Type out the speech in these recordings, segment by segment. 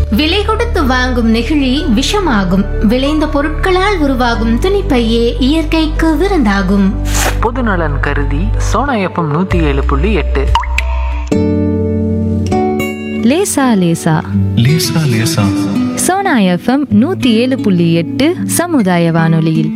விலை கொடுத்து வாங்கும் நெகிழி விஷமாகும் விளைந்த பொருட்களால் உருவாகும் துணிப்பையே இயற்கைக்கு விருந்தாகும் பொதுநலன் கருதி சோனா எஃப்எம் நூற்றி ஏழு புள்ளி எட்டு லேசா லேசா லேசா லேசா சோனா எஃப்எம் நூத்தி ஏழு புள்ளி எட்டு சமுதாய வானொலியில்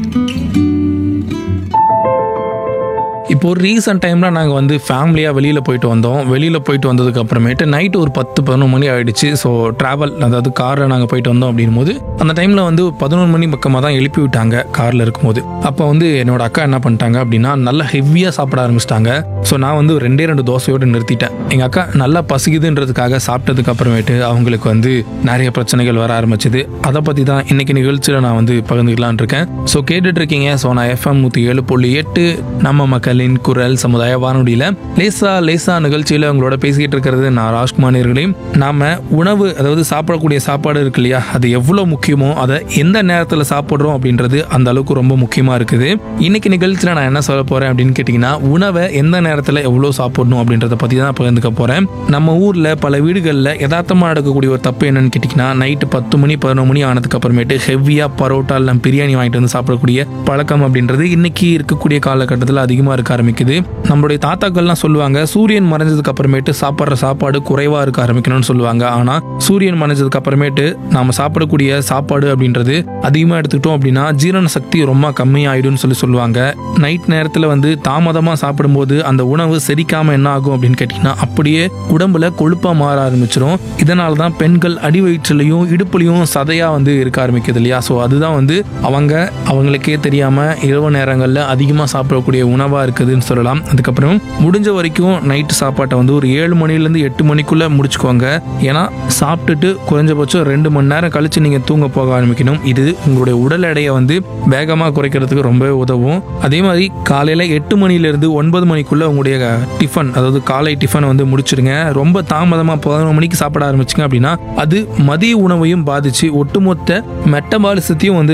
இப்போ ஒரு ரீசெண்ட் டைமில் நாங்கள் வந்து ஃபேமிலியாக வெளியில் போயிட்டு வந்தோம் வெளியில் போயிட்டு வந்ததுக்கு அப்புறமேட்டு நைட்டு ஒரு பத்து பதினொரு மணி ஆயிடுச்சு ஸோ ட்ராவல் அதாவது காரில் நாங்கள் போயிட்டு வந்தோம் அப்படின் போது அந்த டைமில் வந்து பதினொரு மணி பக்கமாக தான் எழுப்பி விட்டாங்க காரில் இருக்கும்போது அப்போ வந்து என்னோட அக்கா என்ன பண்ணிட்டாங்க அப்படின்னா நல்லா ஹெவியாக சாப்பிட ஆரம்பிச்சிட்டாங்க ஸோ நான் வந்து ஒரு ரெண்டே ரெண்டு தோசையோடு நிறுத்திட்டேன் எங்கள் அக்கா நல்லா பசிக்குதுன்றதுக்காக சாப்பிட்டதுக்கு அப்புறமேட்டு அவங்களுக்கு வந்து நிறைய பிரச்சனைகள் வர ஆரம்பிச்சது அதை பற்றி தான் இன்னைக்கு நிகழ்ச்சியில் நான் வந்து பகிர்ந்துக்கலாம்னு இருக்கேன் ஸோ கேட்டுட்டு இருக்கீங்க ஸோ நான் எஃப்எம் நூற்றி ஏழு புள்ளி எட்டு நம்ம மக்களின் குரல் சமுதாய வானொலியில் லேசா லேசா நிகழ்ச்சியில் உங்களோட பேசிக்கிட்டு இருக்கிறது நான் ராஜ்குமார் நேயர்களையும் நாம உணவு அதாவது சாப்பிடக்கூடிய சாப்பாடு இருக்கு இல்லையா அது எவ்வளோ முக்கியமோ அதை எந்த நேரத்தில் சாப்பிட்றோம் அப்படின்றது அந்த அளவுக்கு ரொம்ப முக்கியமாக இருக்குது இன்னைக்கு நிகழ்ச்சியில் நான் என்ன சொல்ல போகிறேன் அப்படின்னு கேட்டிங்கன்னா உணவை எந்த நேரத்தில் எவ்வளோ சாப்பிடணும் அப்படின்றத பற்றி தான் பகிர்ந்துக்க போகிறேன் நம்ம ஊரில் பல வீடுகளில் யதார்த்தமாக நடக்கக்கூடிய ஒரு தப்பு என்னன்னு கேட்டிங்கன்னா நைட்டு பத்து மணி பதினொரு மணி ஆனதுக்கு அப்புறமேட்டு ஹெவியாக பரோட்டா இல்லை பிரியாணி வாங்கிட்டு வந்து சாப்பிடக்கூடிய பழக்கம் அப்படின்றது இன்னைக்கு இருக்கக்கூடிய காலகட்டத்தில் அதிகமாக இருக்க ஆரம்பிக்குது நம்மளுடைய தாத்தாக்கள்லாம் சொல்லுவாங்க சூரியன் மறைஞ்சதுக்கு அப்புறமேட்டு சாப்பிட்ற சாப்பாடு குறைவாக இருக்க ஆரம்பிக்கணும்னு சொல்லுவாங்க ஆனால் சூரியன் மறைஞ்சதுக்கு அப்புறமேட்டு நாம சாப்பிடக்கூடிய சாப்பாடு அப்படின்றது அதிகமாக எடுத்துக்கிட்டோம் அப்படின்னா ஜீரண சக்தி ரொம்ப கம்மியாயிடும்னு சொல்லி சொல்லுவாங்க நைட் நேரத்தில் வந்து தாமதமாக சாப்பிடும்போது அந்த உணவு செரிக்காம என்ன ஆகும் அப்படின்னு கேட்டிங்கன்னா அப்படியே உடம்புல கொழுப்பாக மாற ஆரம்பிச்சிடும் இதனால தான் பெண்கள் அடி வயிற்றுலையும் இடுப்புலையும் சதையாக வந்து இருக்க ஆரம்பிக்குது இல்லையா ஸோ அதுதான் வந்து அவங்க அவங்களுக்கே தெரியாமல் இரவு நேரங்களில் அதிகமாக சாப்பிடக்கூடிய உணவாக இருக்குதுன்னு சொல்லலாம் அதுக்கப்புறம் முடிஞ்ச வரைக்கும் நைட்டு சாப்பாட்டை வந்து ஒரு ஏழு மணிலேருந்து எட்டு மணிக்குள்ளே முடிச்சுக்கோங்க ஏன்னா சாப்பிட்டுட்டு குறைஞ்சபட்சம் ரெண்டு மணி நேரம் கழிச்சு நீங்கள் தூங்க போக ஆரம்பிக்கணும் இது உங்களுடைய உடல் எடையை வந்து வேகமாக குறைக்கிறதுக்கு ரொம்பவே உதவும் அதே மாதிரி காலையில் எட்டு மணிலேருந்து ஒன்பது மணிக்குள்ளே உங்களுடைய டிஃபன் அதாவது காலை டிஃபனை வந்து முடிச்சிருங்க ரொம்ப தாமதமாக பதினொரு மணிக்கு சாப்பிட ஆரம்பிச்சிங்க அப்படின்னா அது மதிய உணவையும் பாதிச்சு ஒட்டுமொத்த மெட்டபாலிசத்தையும் வந்து